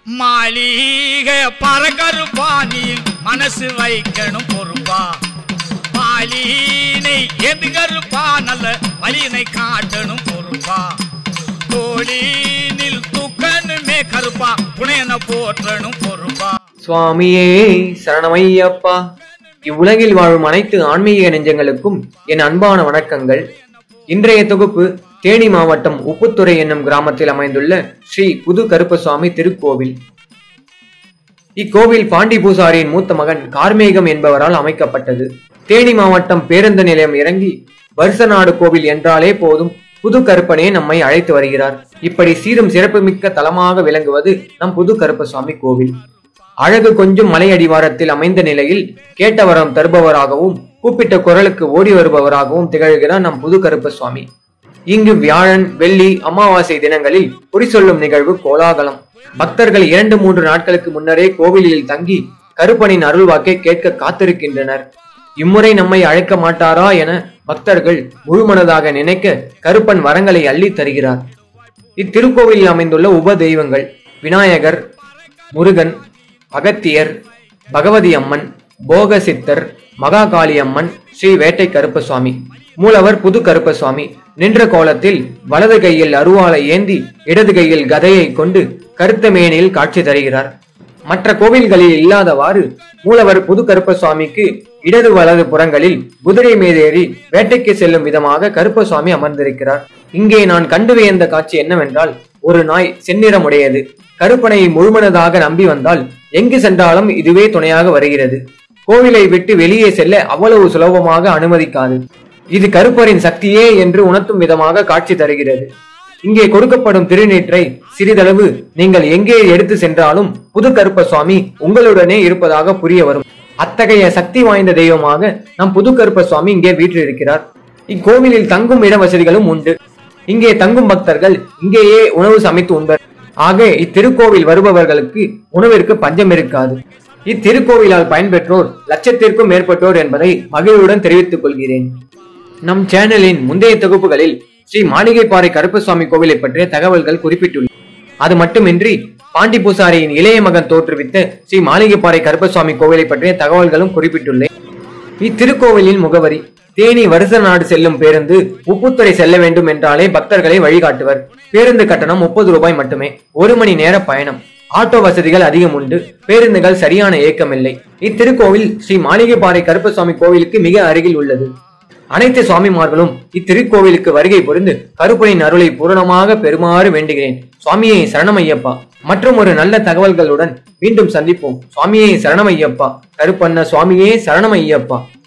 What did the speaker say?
மாளிகை பறக்கருப்பானில் மனசு வைக்கணும் பொறுப்பா பாலினை எதுகருப்பா நல்ல வலினை காட்டணும் பொறுப்பா தோழினில் தூக்கணுமே கருப்பா புனையன போற்றணும் பொறுப்பா சுவாமியே சரணமையப்பா இவ்வுலகில் வாழும் அனைத்து ஆன்மீக நெஞ்சங்களுக்கும் என் அன்பான வணக்கங்கள் இன்றைய தொகுப்பு தேனி மாவட்டம் உப்புத்துறை என்னும் கிராமத்தில் அமைந்துள்ள ஸ்ரீ புது கருப்பசுவாமி திருக்கோவில் இக்கோவில் பாண்டி பூசாரியின் மூத்த மகன் கார்மேகம் என்பவரால் அமைக்கப்பட்டது தேனி மாவட்டம் பேருந்து நிலையம் இறங்கி வருசநாடு கோவில் என்றாலே போதும் புது கருப்பனே நம்மை அழைத்து வருகிறார் இப்படி சீரும் சிறப்புமிக்க தலமாக விளங்குவது நம் புது கருப்பசுவாமி கோவில் அழகு கொஞ்சம் மலை அடிவாரத்தில் அமைந்த நிலையில் கேட்ட வரம் தருபவராகவும் கூப்பிட்ட குரலுக்கு ஓடி வருபவராகவும் திகழ்கிறார் நம் புது கருப்பசுவாமி இங்கு வியாழன் வெள்ளி அமாவாசை தினங்களில் குறி சொல்லும் நிகழ்வு கோலாகலம் பக்தர்கள் இரண்டு மூன்று நாட்களுக்கு முன்னரே கோவிலில் தங்கி கருப்பனின் அருள்வாக்கை கேட்க காத்திருக்கின்றனர் இம்முறை நம்மை அழைக்க மாட்டாரா என பக்தர்கள் முழுமனதாக நினைக்க கருப்பன் வரங்களை அள்ளி தருகிறார் இத்திருக்கோவிலில் அமைந்துள்ள உப தெய்வங்கள் விநாயகர் முருகன் அகத்தியர் பகவதி அம்மன் போகசித்தர் மகாகாளி அம்மன் ஸ்ரீ வேட்டை கருப்பசுவாமி மூலவர் புது கருப்பசுவாமி நின்ற கோலத்தில் வலது கையில் அருவாளை ஏந்தி இடது கையில் கதையை கொண்டு கருத்த மேனில் காட்சி தருகிறார் மற்ற கோவில்களில் இல்லாதவாறு மூலவர் புது கருப்பசுவாமிக்கு இடது வலது புறங்களில் குதிரை மீதேறி வேட்டைக்கு செல்லும் விதமாக கருப்பசுவாமி அமர்ந்திருக்கிறார் இங்கே நான் கண்டு வியந்த காட்சி என்னவென்றால் ஒரு நாய் செந்நிறமுடையது கருப்பனை முழுமனதாக நம்பி வந்தால் எங்கு சென்றாலும் இதுவே துணையாக வருகிறது கோவிலை விட்டு வெளியே செல்ல அவ்வளவு சுலபமாக அனுமதிக்காது இது கருப்பரின் சக்தியே என்று உணர்த்தும் விதமாக காட்சி தருகிறது இங்கே கொடுக்கப்படும் திருநீற்றை சிறிதளவு நீங்கள் எங்கே எடுத்து சென்றாலும் புது கருப்ப சுவாமி உங்களுடனே இருப்பதாக புரிய வரும் அத்தகைய சக்தி வாய்ந்த தெய்வமாக நம் புது கருப்ப சுவாமி இங்கே வீற்றிருக்கிறார் இக்கோவிலில் தங்கும் இட வசதிகளும் உண்டு இங்கே தங்கும் பக்தர்கள் இங்கேயே உணவு சமைத்து உண்பர் ஆக இத்திருக்கோவில் வருபவர்களுக்கு உணவிற்கு பஞ்சம் இருக்காது இத்திருக்கோவிலால் பயன்பெற்றோர் லட்சத்திற்கும் மேற்பட்டோர் என்பதை மகிழ்வுடன் தெரிவித்துக் கொள்கிறேன் நம் சேனலின் முந்தைய தொகுப்புகளில் ஸ்ரீ மாளிகைப்பாறை கருப்பசுவாமி கோவிலை பற்றிய தகவல்கள் குறிப்பிட்டுள்ளன அது மட்டுமின்றி பாண்டி பூசாரியின் இளைய மகன் தோற்றுவித்த ஸ்ரீ மாளிகைப்பாறை கருப்பசுவாமி கோவிலை பற்றிய தகவல்களும் குறிப்பிட்டுள்ளேன் இத்திருக்கோவிலின் முகவரி தேனி வருச நாடு செல்லும் பேருந்து உப்புத்துறை செல்ல வேண்டும் என்றாலே பக்தர்களை வழிகாட்டுவர் பேருந்து கட்டணம் முப்பது ரூபாய் மட்டுமே ஒரு மணி நேர பயணம் ஆட்டோ வசதிகள் அதிகம் உண்டு பேருந்துகள் சரியான இயக்கமில்லை இத்திருக்கோவில் ஸ்ரீ மாளிகைப்பாறை கருப்பசுவாமி கோவிலுக்கு மிக அருகில் உள்ளது அனைத்து சுவாமிமார்களும் இத்திருக்கோவிலுக்கு வருகை புரிந்து கருப்பனின் அருளை பூரணமாக பெறுமாறு வேண்டுகிறேன் சுவாமியை சரணமையப்பா மற்றும் ஒரு நல்ல தகவல்களுடன் மீண்டும் சந்திப்போம் சுவாமியை சரணமையப்பா கருப்பண்ண சுவாமியே சரணமையப்பா